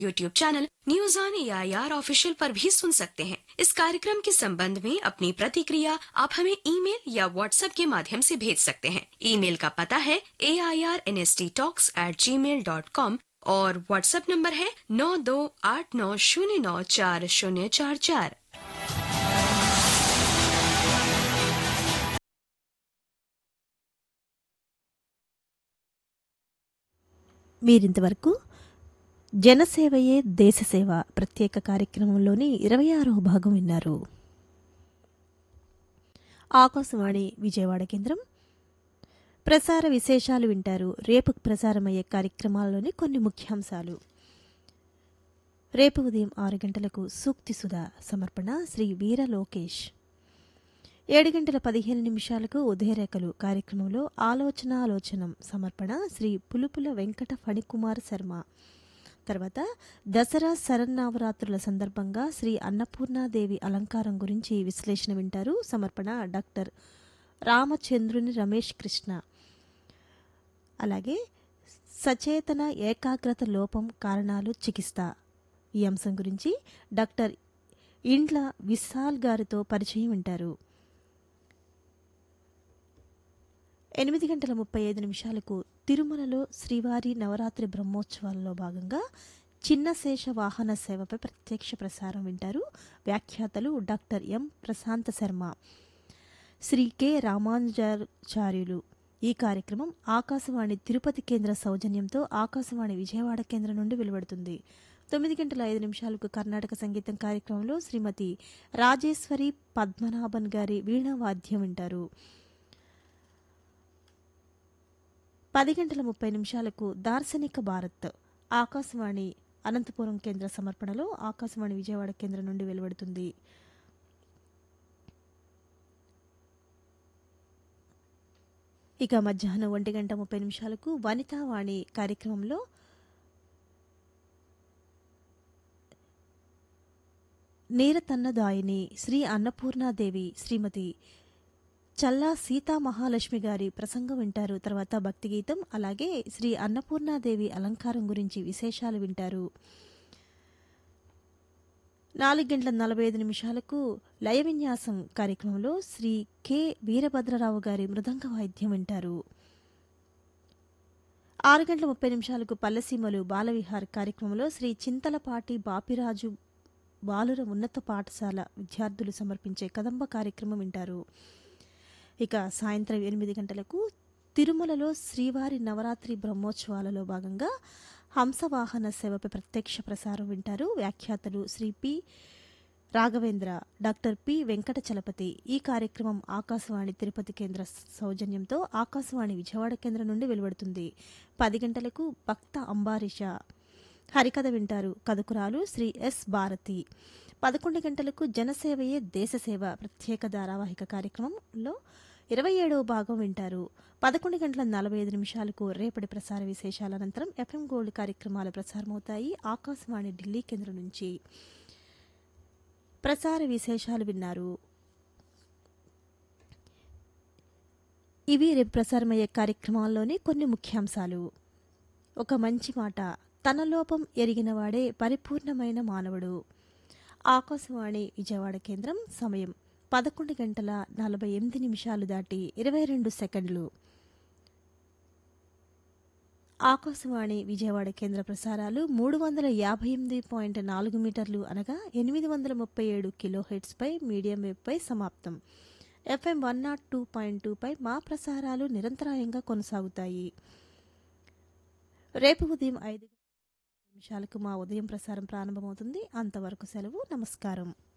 YouTube channel news on air official पर भी सुन सकते हैं इस कार्यक्रम के संबंध में अपनी प्रतिक्रिया आप हमें ईमेल या व्हाट्सएप के माध्यम से भेज सकते हैं ईमेल का पता है A I R N S T talks at Gmail dot com और व्हाट्सएप नंबर है नौ दो आठ नौ शून्य नौ चार शून्य चार चार మీరింతవరకు జనసేవయే దేశసేవ ప్రత్యేక కార్యక్రమంలోని ఇరవై ఆరవ భాగం విన్నారు ఆకాశవాణి విజయవాడ కేంద్రం ప్రసార విశేషాలు వింటారు రేపు ప్రసారమయ్యే కార్యక్రమాల్లోని కొన్ని ముఖ్యాంశాలు రేపు ఉదయం ఆరు గంటలకు సూక్తి సుధా సమర్పణ శ్రీ వీర లోకేష్ ఏడు గంటల పదిహేను నిమిషాలకు ఉదయరేఖలు కార్యక్రమంలో ఆలోచన ఆలోచనం సమర్పణ శ్రీ పులుపుల వెంకట ఫణికుమార్ శర్మ తర్వాత దసరా శరన్నవరాత్రుల సందర్భంగా శ్రీ అన్నపూర్ణాదేవి అలంకారం గురించి విశ్లేషణ వింటారు సమర్పణ డాక్టర్ రామచంద్రుని రమేష్ కృష్ణ అలాగే సచేతన ఏకాగ్రత లోపం కారణాలు చికిత్స ఈ అంశం గురించి డాక్టర్ ఇండ్ల విశాల్ గారితో పరిచయం వింటారు ఎనిమిది గంటల ముప్పై ఐదు నిమిషాలకు తిరుమలలో శ్రీవారి నవరాత్రి బ్రహ్మోత్సవాలలో భాగంగా చిన్న శేష వాహన సేవపై ప్రత్యక్ష ప్రసారం వింటారు వ్యాఖ్యాతలు డాక్టర్ ఎం ప్రశాంత శర్మ శ్రీ కె రామానుజాచార్యులు ఈ కార్యక్రమం ఆకాశవాణి తిరుపతి కేంద్ర సౌజన్యంతో ఆకాశవాణి విజయవాడ కేంద్రం నుండి వెలువడుతుంది తొమ్మిది గంటల ఐదు నిమిషాలకు కర్ణాటక సంగీతం కార్యక్రమంలో శ్రీమతి రాజేశ్వరి పద్మనాభన్ గారి వీణా వాద్యం వింటారు పది గంటల ముప్పై నిమిషాలకు దార్శనిక భారత్ ఆకాశవాణి అనంతపురం కేంద్ర సమర్పణలో ఆకాశవాణి విజయవాడ కేంద్రం నుండి వెలువడుతుంది ఇక మధ్యాహ్నం ఒంటి గంట ముప్పై నిమిషాలకు వనితావాణి కార్యక్రమంలో నీరతన్నదాయిని శ్రీ అన్నపూర్ణాదేవి శ్రీమతి చల్లా సీతా మహాలక్ష్మి గారి ప్రసంగం వింటారు తర్వాత భక్తి గీతం అలాగే శ్రీ అన్నపూర్ణాదేవి అలంకారం గురించి విశేషాలు వింటారు నాలుగు గంటల నలభై ఐదు నిమిషాలకు లయ విన్యాసం కార్యక్రమంలో శ్రీ కె వీరభద్రరావు గారి మృదంగ వాయిద్యం వింటారు ఆరు గంటల ముప్పై నిమిషాలకు పల్లెసీమలు బాలవిహార్ కార్యక్రమంలో శ్రీ చింతలపాటి బాపిరాజు బాలుర ఉన్నత పాఠశాల విద్యార్థులు సమర్పించే కదంబ కార్యక్రమం వింటారు ఇక సాయంత్రం ఎనిమిది గంటలకు తిరుమలలో శ్రీవారి నవరాత్రి బ్రహ్మోత్సవాలలో భాగంగా హంసవాహన సేవపై ప్రత్యక్ష ప్రసారం వింటారు వ్యాఖ్యాతలు Sri P Raghavendra doctor P Venkata Chalapathi ఈ కార్యక్రమం ఆకాశవాణి తిరుపతి కేంద్ర సౌజన్యంతో ఆకాశవాణి విజయవాడ కేంద్రం నుండి వెలువడుతుంది పది గంటలకు భక్త అంబారీష హరికథ వింటారు కథకురాలు శ్రీ ఎస్ భారతి పదకొండు గంటలకు జనసేవయే దేశసేవ ప్రత్యేక ధారావాహిక కార్యక్రమంలో ఇరవై ఏడవ భాగం వింటారు పదకొండు గంటల నలభై ఐదు నిమిషాలకు రేపటి ప్రసార విశేషాల అనంతరం ఎఫ్ఎం గోల్డ్ కార్యక్రమాలు ప్రసారమవుతాయి ఆకాశవాణి ఢిల్లీ కేంద్రం నుంచి ప్రసార విశేషాలు విన్నారు ఇవి రేపు ప్రసారమయ్యే కార్యక్రమాల్లోని కొన్ని ముఖ్యాంశాలు ఒక మంచి మాట తన లోపం ఎరిగినవాడే పరిపూర్ణమైన మానవుడు ఆకాశవాణి విజయవాడ కేంద్రం సమయం పదకొండు గంటల నలభై ఎనిమిది నిమిషాలు దాటి ఇరవై రెండు సెకండ్లు ఆకాశవాణి విజయవాడ కేంద్ర ప్రసారాలు మూడు వందల యాభై ఎనిమిది పాయింట్ నాలుగు మీటర్లు అనగా ఎనిమిది వందల ముప్పై ఏడు కిలో హెడ్స్పై మీడియం వేవ్పై సమాప్తం FM one naught two point టూపై మా ప్రసారాలు నిరంతరాయంగా కొనసాగుతాయి రేపు ఉదయం ఐదు నిమిషాలకు మా ఉదయం ప్రసారం ప్రారంభమవుతుంది అంతవరకు సెలవు నమస్కారం